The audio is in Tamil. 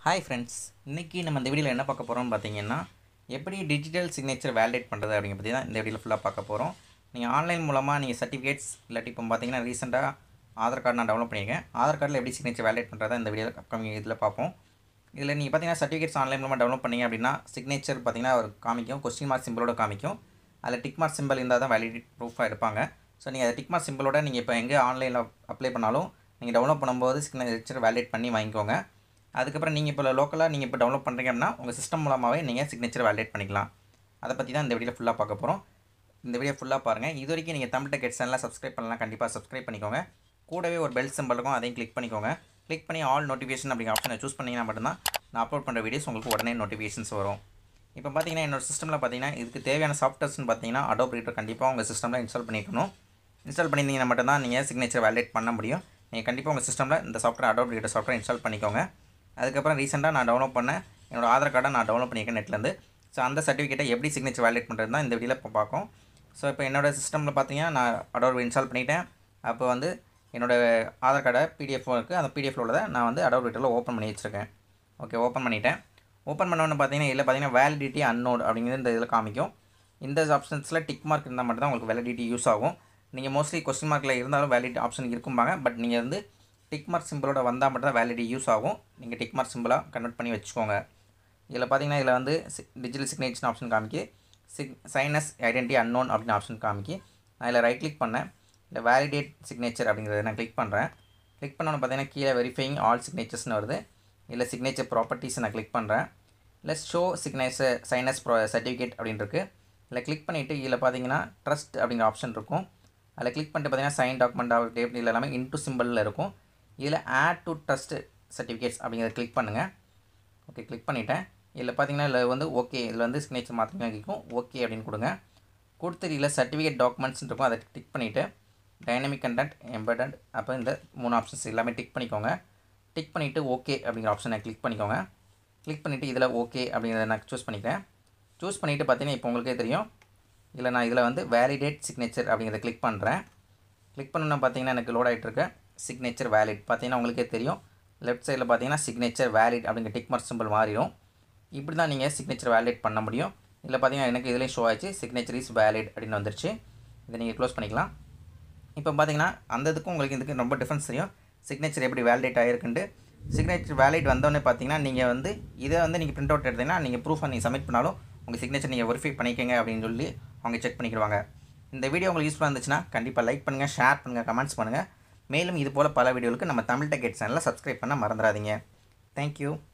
ஹாய் ஃப்ரெண்ட்ஸ் இன்றைக்கி நம்ம இந்த வீடியோவில் என்ன பார்க்க போகிறோம்னு பார்த்தீங்கன்னா எப்படி டிஜிட்டல் சிக்னேச்சர் வேலிடேட் பண்ணுறது அப்படிங்கிற பற்றி தான் இந்த வீடியோவில் ஃபுல்லாக பார்க்க போகிறோம் நீங்கள் ஆன்லைன் மூலமாக நீங்கள் சர்டிஃபிகேட்ஸ் இல்லாட்டி இப்போ பார்த்தீங்கன்னா ரீசெண்டாக ஆதார் கார்டு நான் டெவலப் பண்ணியிருக்கேன் ஆதார் கார்டில் எப்படி சிக்னேச்சர் வேலிடேட் பண்ணுறதா இந்த வீடியோவில் அப்கமிங் இதில் பார்ப்போம் இதில் நீங்கள் பார்த்தீங்கன்னா சர்டிஃபிகேட்ஸ் ஆன்லைன் மூலமாக டெவலப் பண்ணீங்க அப்படின்னா சிக்னேச்சர் பார்த்தீங்கன்னா ஒரு காமிக்கும் கொஸ்டின் மார்க் சிம்பிளோட காமிக்கும் அதில் டிக் மார்க் சிம்பிள் இருந்தால் தான் வேலிடேட் ப்ரூஃபாக எடுப்பாங்க ஸோ நீங்கள் அதை டிக் மார்க் சிம்பிளோட நீங்கள் இப்போ எங்கே ஆன்லைனில் அப்ளை பண்ணாலும் நீங்கள் டெவலப் பண்ணும்போது சிக்னேச்சர் வேலிடேட் பண்ணி வாங்கிக்கோங்க அதுக்கப்புறம் நீங்கள் இப்போ லோக்கலாக நீங்கள் இப்போ டெவலப் பண்ணுறீங்க அப்படின்னா உங்கள் சிஸ்டம் மூலமாகவே நீங்கள் சிக்னேச்சர் வேலிடேட் பண்ணிக்கலாம் அதை பற்றி தான் இந்த வீடியோ ஃபுல்லாக பார்க்க போகிறோம் இந்த வீடியோ ஃபுல்லாக பாருங்கள் இது வரைக்கும் நீங்கள் தமிழ் டெக்கெட் சேனலில் சப்ஸ்கிரைப் பண்ணலாம் கண்டிப்பாக சப்ஸ்கிரைப் பண்ணிக்கோங்க கூடவே ஒரு பெல் சிம்பிள் இருக்கும் அதையும் கிளிக் பண்ணிக்கோங்க கிளிக் பண்ணி ஆல் நோட்டிஃபிகேஷன் அப்படிங்கிற ஆப்ஷனை சூஸ் பண்ணிங்கன்னா மட்டும்தான் நான் அப்லோட் பண்ணுற வீடியோஸ் உங்களுக்கு உடனே நோட்டிஃபிகேஷன்ஸ் வரும் இப்போ பார்த்தீங்கன்னா என்னோட சிஸ்டமில் பார்த்தீங்கன்னா இதுக்கு தேவையான சாஃப்ட்வேர்ஸ்னு பார்த்தீங்கன்னா அடோப் ரீடர் கண்டிப்பாக உங்கள் சிஸ்டமில் இன்ஸ்டால் பண்ணிக்கணும் இன்ஸ்டால் பண்ணியிருந்தீங்கன்னா மட்டும்தான் நீங்கள் சிக்னேச்சர் வேலிடேட் பண்ண முடியும் நீங்கள் கண்டிப்பாக உங்கள் சிஸ்டமில் இந்த software Adobe Reader software install பண்ணிக்கோங்க அதுக்கப்புறம் ரீசெண்டாக நான் டவுன்லோட் பண்ண என்னோட ஆதார் கார்டை நான் டவுன்லோட் பண்ணியிருக்கேன் நெட்லேருந்து ஸோ அந்த சர்டிஃபிகேட்டை எப்படி சிக்னேச்சர் வேலிடேட் பண்ணுறது தான் இந்த வீடியோவில் இப்போ பார்க்கும் ஸோ இப்போ என்னோட சிஸ்டமில் பார்த்தீங்கன்னா நான் அடோர் இன்ஸ்டால் பண்ணிட்டேன் அப்போ வந்து என்னோட ஆதார் கார்டை பிடிஎஃப் இருக்குது அந்த பிடிஎஃப்ல உள்ளதை நான் வந்து அடோர் ரீட்டரில் ஓப்பன் பண்ணி வச்சுருக்கேன் ஓகே ஓப்பன் பண்ணிட்டேன் ஓப்பன் பண்ணோன்னு பார்த்தீங்கன்னா இதில் பார்த்தீங்கன்னா வேலிடிட்டி அன்னோட் அப்படிங்கிறது இந்த இதில் காமிக்கும் இந்த ஆப்ஷன்ஸில் டிக் மார்க் இருந்தால் மட்டும் தான் உங்களுக்கு வேலிடிட்டி யூஸ் ஆகும் நீங்கள் மோஸ்ட்லி கொஸ்டின் மார்க்கில் இருந்தாலும் வேலிட் ஆப்ஷன் இருக்கும்பாங்க பட் நீங்கள் வந்து டிக் மார்க் சிம்பிளோட வந்தால் மட்டும் தான் வேலிடி யூஸ் ஆகும் நீங்கள் டிக் மார்க் சிம்பிளாக கன்வெர்ட் பண்ணி வச்சுக்கோங்க இதில் பார்த்தீங்கன்னா இதில் வந்து டிஜிட்டல் சிக்னேச்சர் ஆப்ஷன் காமிக்கி சிக் சைனஸ் ஐடென்டி அன்னோன் அப்படின்னு ஆப்ஷன் காமிக்கி நான் இதில் ரைட் கிளிக் பண்ணேன் இல்லை வேலிடேட் சிக்னேச்சர் அப்படிங்கிறத நான் கிளிக் பண்ணுறேன் கிளிக் பண்ணோன்னு பார்த்தீங்கன்னா கீழே வெரிஃபைங் ஆல் சிக்னேச்சர்ஸ்னு வருது இல்லை சிக்னேச்சர் ப்ராப்பர்ட்டிஸ் நான் கிளிக் பண்ணுறேன் இல்லை show signature signer's pro certificate அப்படின்னு இருக்குது இதில் கிளிக் பண்ணிவிட்டு இதில் பார்த்தீங்கன்னா ட்ரஸ்ட் அப்படிங்கிற ஆப்ஷன் இருக்கும் அதில் கிளிக் பண்ணிட்டு பார்த்தீங்கன்னா சைன் டாக்குமெண்ட் ஆஃப் டேட் இதில் எல்லாமே இன்ட்டு சிம்பிளில் இருக்கும் இதில் ஆட் டு ட்ரஸ்ட் சர்டிஃபிகேட்ஸ் அப்படிங்கிறத கிளிக் பண்ணுங்கள் ஓகே கிளிக் பண்ணிவிட்டேன் இதில் பார்த்தீங்கன்னா இதில் வந்து ஓகே இதில் வந்து சிக்னேச்சர் மாற்றினா கேட்கும் ஓகே அப்படின்னு கொடுங்க கொடுத்துட்டு இதில் சர்டிஃபிகேட் டாக்குமெண்ட்ஸ் இருக்கும் அதை டிக் பண்ணிவிட்டு டைனமிக் கண்டென்ட் எம்பர்டட் அப்போ இந்த மூணு ஆப்ஷன்ஸ் எல்லாமே டிக் பண்ணிக்கோங்க டிக் பண்ணிவிட்டு ஓகே அப்படிங்கிற ஆப்ஷனை கிளிக் பண்ணிக்கோங்க கிளிக் பண்ணிவிட்டு இதில் ஓகே அப்படிங்கிறத நான் சூஸ் பண்ணிக்கிறேன் சூஸ் பண்ணிவிட்டு பார்த்தீங்கன்னா இப்போ உங்களுக்கே தெரியும் இதில் நான் இதில் வந்து வேலிடேட் சிக்னேச்சர் அப்படிங்கிறத கிளிக் பண்ணுறேன் கிளிக் பண்ணணுன்னா பார்த்தீங்கன்னா எனக்கு லோட் ஆகிட்டுருக்கு சிக்னேச்சர் வேலிட் பார்த்தீங்கன்னா உங்களுக்கே தெரியும் லெஃப்ட் சைடில் பார்த்தீங்கன்னா சிக்னேச்சர் வேலிட் அப்படிங்கிற டிக் மார்க் சிம்பிள் மாறிடும் இப்படி தான் நீங்கள் சிக்னேச்சர் வேலிட் பண்ண முடியும் இதில் பார்த்தீங்கன்னா எனக்கு இதுலேயும் ஷோ ஆச்சு சிக்னேச்சர் இஸ் வேலிட் அப்படின்னு வந்துருச்சு இதை நீங்கள் க்ளோஸ் பண்ணிக்கலாம் இப்போ பார்த்தீங்கன்னா அந்த இதுக்கும் உங்களுக்கு இதுக்கு ரொம்ப டிஃப்ரென்ஸ் தெரியும் சிக்னேச்சர் எப்படி வேலிடேட் ஆகிருக்குன்ட்டு சிக்னேச்சர் வேலிட் வந்தோடனே பார்த்தீங்கன்னா நீங்கள் வந்து இதை வந்து நீங்கள் பிரிண்ட் அவுட் எடுத்தீங்கன்னா நீங்கள் ப்ரூஃபாக நீங்கள் சப்மிட் பண்ணாலும் உங்கள் சிக்னேச்சர் நீங்கள் வெரிஃபை பண்ணிக்கங்க அப்படின்னு சொல்லி அவங்க செக் பண்ணிக்கிடுவாங்க இந்த வீடியோ உங்களுக்கு யூஸ்ஃபுல்லாக இருந்துச்சுன்னா கண்டிப்பாக லைக் பண்ணுங்கள் ஷேர் பண்ணுங்கள் கமெண்ட்ஸ் பண்ணுங்கள் மேலும் இது போல் பல வீடியோவுக்கு நம்ம தமிழ் டெக்கெட் சேனலில் சப்ஸ்கிரைப் பண்ண மறந்துடாதீங்க தேங்க்யூ